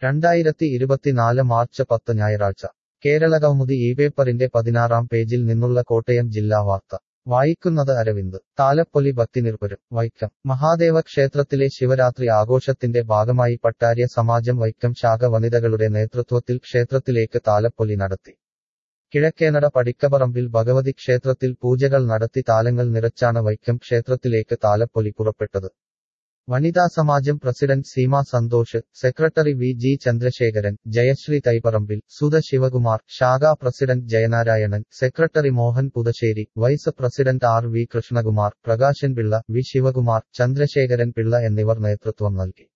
രണ്ടായിരത്തി ഇരുപത്തിനാല് മാർച്ച് പത്ത് ഞായറാഴ്ച കേരളകൗമുദി ഈ പേപ്പറിന്റെ പതിനാറാം പേജിൽ നിന്നുള്ള കോട്ടയം ജില്ലാ വാർത്ത വായിക്കുന്നത് അരവിന്ദ് താലപ്പൊലി ഭക്തിനിർഭരം വൈക്കം മഹാദേവ ക്ഷേത്രത്തിലെ ശിവരാത്രി ആഘോഷത്തിന്റെ ഭാഗമായി പട്ടാര്യ സമാജം വൈക്കം ശാഖ വനിതകളുടെ നേതൃത്വത്തിൽ ക്ഷേത്രത്തിലേക്ക് താലപ്പൊലി നടത്തി കിഴക്കേനട പടിക്കപറമ്പിൽ ഭഗവതി ക്ഷേത്രത്തിൽ പൂജകൾ നടത്തി താലങ്ങൾ നിറച്ചാണ് വൈക്കം ക്ഷേത്രത്തിലേക്ക് താലപ്പൊലി പുറപ്പെട്ടത് വനിതാ സമാജം president Seema Santhosh secretary V G Chandrasekharan Jayasree Thaiparambil Sudha Sivakumar ശാഖാ president Jayanarayanan secretary Mohan Puthussery vice president R V Krishnakumar Prakashan Pillai V Sivakumar Chandrasekharan Pillai എന്നിവർ നേതൃത്വം നൽകി